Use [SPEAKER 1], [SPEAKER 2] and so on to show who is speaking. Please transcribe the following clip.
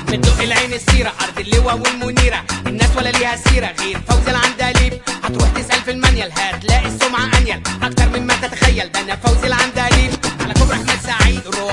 [SPEAKER 1] بتدق العين السيرة أرض اللواء والمنيرة الناس ولا ليها سيرة غير فوزي العندليب هتروح تسأل في المانيال هتلاقي السمعة أنيل أكتر مما تتخيل ده أنا فوزي العندليب على كوبري أحمد سعيد روح